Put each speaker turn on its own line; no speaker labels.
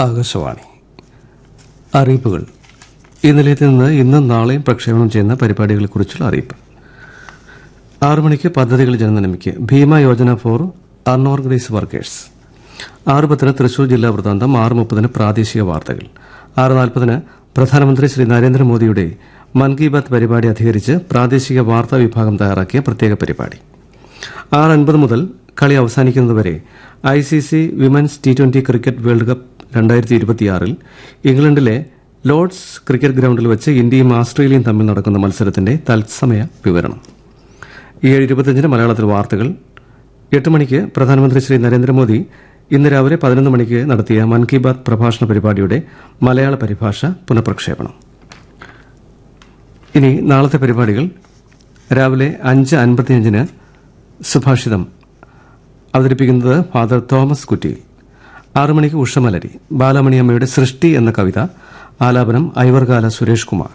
ആകാശവാണി അറിയിപ്പുകൾ ഈ നിലയത്തിൽ നിന്ന് ഇന്നും നാളെയും പ്രക്ഷേപണം ചെയ്യുന്ന പരിപാടികളെക്കുറിച്ചുള്ള അറിയിപ്പ് ആറു മണിക്ക് പദ്ധതികൾ ജനനന്മയ്ക്ക് Bima Yojana for unorganise workers ആറ് പത്തിന് തൃശൂർ ജില്ലാ വൃത്താന്തം ആറ് മുപ്പതിന് പ്രാദേശിക വാർത്തകൾ ആറ് നാൽപ്പതിന് പ്രധാനമന്ത്രി ശ്രീ നരേന്ദ്രമോദിയുടെ മൻ കി ബാത്ത് പരിപാടി അധികരിച്ച് പ്രാദേശിക വാർത്താ വിഭാഗം തയ്യാറാക്കിയ പ്രത്യേക പരിപാടി ആറ് അൻപത് മുതൽ കളി അവസാനിക്കുന്നതുവരെ I C C women's T twenty cricket world cup രണ്ടായിരത്തി ഇരുപത്തിയാറിൽ ഇംഗ്ലണ്ടിലെ ലോർഡ്സ് ക്രിക്കറ്റ് ഗ്രൌണ്ടിൽ വെച്ച് ഇന്ത്യയും ആസ്ട്രേലിയയും തമ്മിൽ നടക്കുന്ന മത്സരത്തിന്റെ തത്സമയ വിവരണം ഏഴ് ഇരുപത്തിയഞ്ചിന് മലയാളത്തിൽ വാർത്തകൾ എട്ട് മണിക്ക് പ്രധാനമന്ത്രി ശ്രീ നരേന്ദ്രമോദി ഇന്ന് രാവിലെ പതിനൊന്ന് മണിക്ക് നടത്തിയ മൻ കി ബാത് പ്രഭാഷണ പരിപാടിയുടെ മലയാള പരിഭാഷ പുനഃപ്രക്ഷേപണം ഇനി നാളത്തെ പരിപാടികൾ രാവിലെ അഞ്ച് അൻപത്തിയഞ്ചിന് സുഭാഷിതം അവതരിപ്പിക്കുന്നത് ഫാദർ തോമസ് കുറ്റിയിൽ ആറു മണിക്ക് ഉഷമലരി ബാലാമണിയമ്മയുടെ സൃഷ്ടി എന്ന കവിത ആലാപനം ഐവർകാല സുരേഷ് കുമാർ